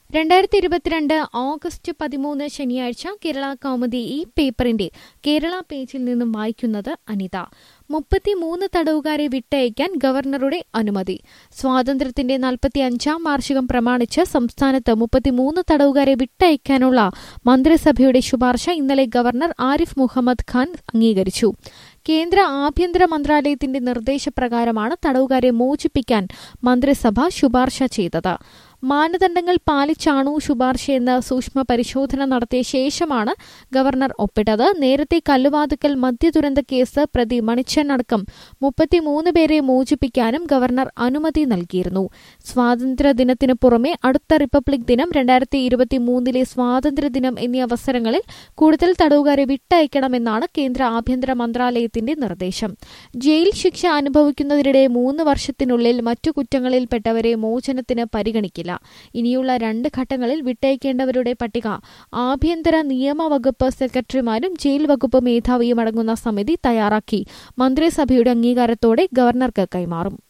രണ്ടായിരത്തി ഇരുപത്തിരണ്ട് ഓഗസ്റ്റ് പതിമൂന്ന് ശനിയാഴ്ച കേരള കൗമുദി ഈ പേപ്പറിന്റെ കേരള പേജിൽ നിന്നും വായിക്കുന്നത് അനിത മുപ്പത്തിമൂന്ന് തടവുകാരെ വിട്ടയക്കാൻ ഗവർണറുടെ അനുമതി സ്വാതന്ത്ര്യത്തിന്റെ നാൽപ്പത്തി അഞ്ചാം വാർഷികം പ്രമാണിച്ച് സംസ്ഥാനത്ത് മുപ്പത്തിമൂന്ന് തടവുകാരെ വിട്ടയക്കാനുള്ള മന്ത്രിസഭയുടെ ശുപാർശ ഇന്നലെ ഗവർണർ ആരിഫ് മുഹമ്മദ് ഖാൻ അംഗീകരിച്ചു കേന്ദ്ര ആഭ്യന്തര മന്ത്രാലയത്തിന്റെ നിർദ്ദേശപ്രകാരമാണ് തടവുകാരെ മോചിപ്പിക്കാൻ മന്ത്രിസഭ ശുപാർശ ചെയ്തത് മാനദണ്ഡങ്ങൾ പാലിച്ചാണോ ശുപാർശയെന്ന് സൂക്ഷ്മ പരിശോധന നടത്തിയ ശേഷമാണ് ഗവർണർ ഒപ്പിട്ടത് നേരത്തെ കല്ലുവാതുക്കൽ മദ്യദുരന്ത കേസ് പ്രതി മണിച്ചൻ അടക്കം മുപ്പത്തിമൂന്ന് പേരെ മോചിപ്പിക്കാനും ഗവർണർ അനുമതി നൽകിയിരുന്നു സ്വാതന്ത്ര്യ ദിനത്തിന് പുറമെ അടുത്ത റിപ്പബ്ലിക് ദിനം രണ്ടായിരത്തി ഇരുപത്തിമൂന്നിലെ സ്വാതന്ത്ര്യദിനം എന്നീ അവസരങ്ങളിൽ കൂടുതൽ തടവുകാരെ വിട്ടയക്കണമെന്നാണ് കേന്ദ്ര ആഭ്യന്തര മന്ത്രാലയത്തിന്റെ നിർദ്ദേശം ജയിൽ ശിക്ഷ അനുഭവിക്കുന്നതിനിടെ മൂന്ന് വർഷത്തിനുള്ളിൽ മറ്റു കുറ്റങ്ങളിൽപ്പെട്ടവരെ മോചനത്തിന് പരിഗണിക്കില്ല ഇനിയുള്ള രണ്ട് ഘട്ടങ്ങളിൽ വിട്ടയക്കേണ്ടവരുടെ പട്ടിക ആഭ്യന്തര നിയമ വകുപ്പ് സെക്രട്ടറിമാരും ജയിൽ വകുപ്പ് മേധാവിയും അടങ്ങുന്ന സമിതി തയ്യാറാക്കി മന്ത്രിസഭയുടെ അംഗീകാരത്തോടെ ഗവർണർക്ക് കൈമാറും